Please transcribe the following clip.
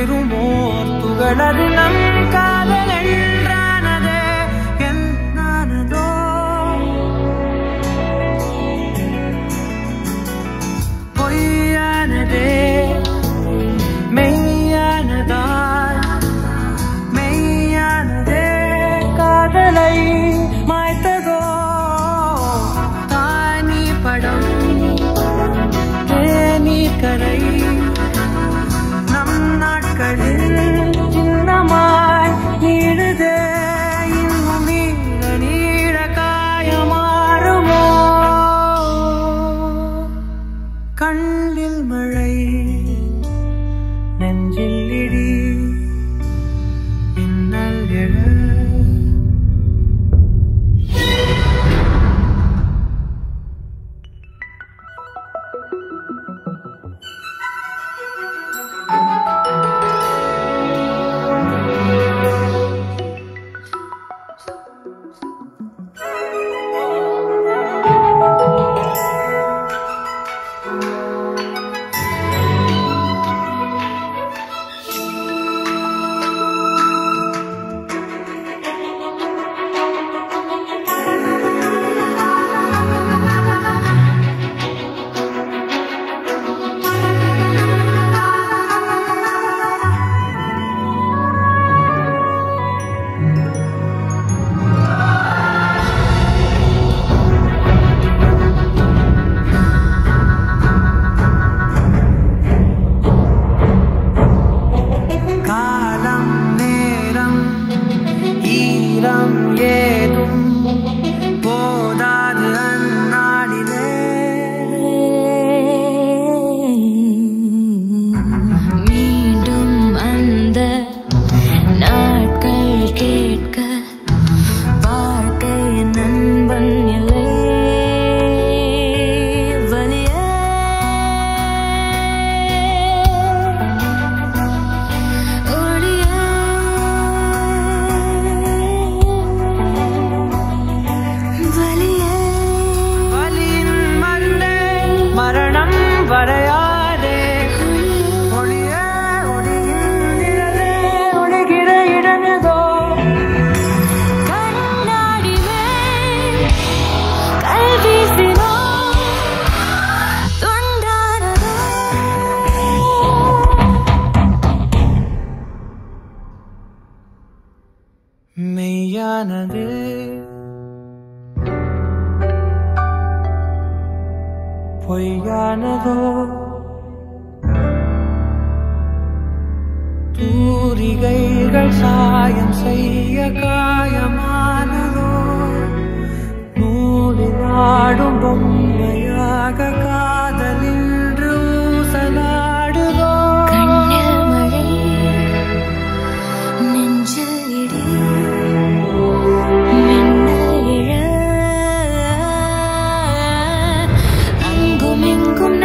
உதிருமோர் துகளது நம் காதல் என்றானதே என்னானதோ பொய்யானதே மெய்யானதாய் மெய்யானதே காதலை மாய்த்ததோ தானி படம் தேனி கரை நம் நாட்களில் சின்னமாய் நீடுதே இன்னும் நீள நீள காயமாறுமோ கண்ணில் மழை நெஞ்சில் இடி மின்னல் எழ காலம் நேரம் ஈரம் ஏதும் போதாது அந்நாளிலே மீண்டும் அந்த நாட்கள் கேட்க வாழ்க்கை நண்பன் இல்லை வலியே ஒளியே வலியே வலியின் மருந்தே மரணம் வரையாதே ஒளியே ஒளியின் நிழலே ஒளிகிற இடனதோ கண்ணாடி மேல் கை வீசினோம் துண்டானதோ மெய்யானது பொய்யானதோ தூரிகைகள் சாயம் செய்ய காயமானதோ நூலினாடும் பொம்மையாக காதலின்று ஊசலாடுதோ கண்ணில் மழை நெஞ்சில் இடி மின்னல் இழ அங்கும் இங்கும்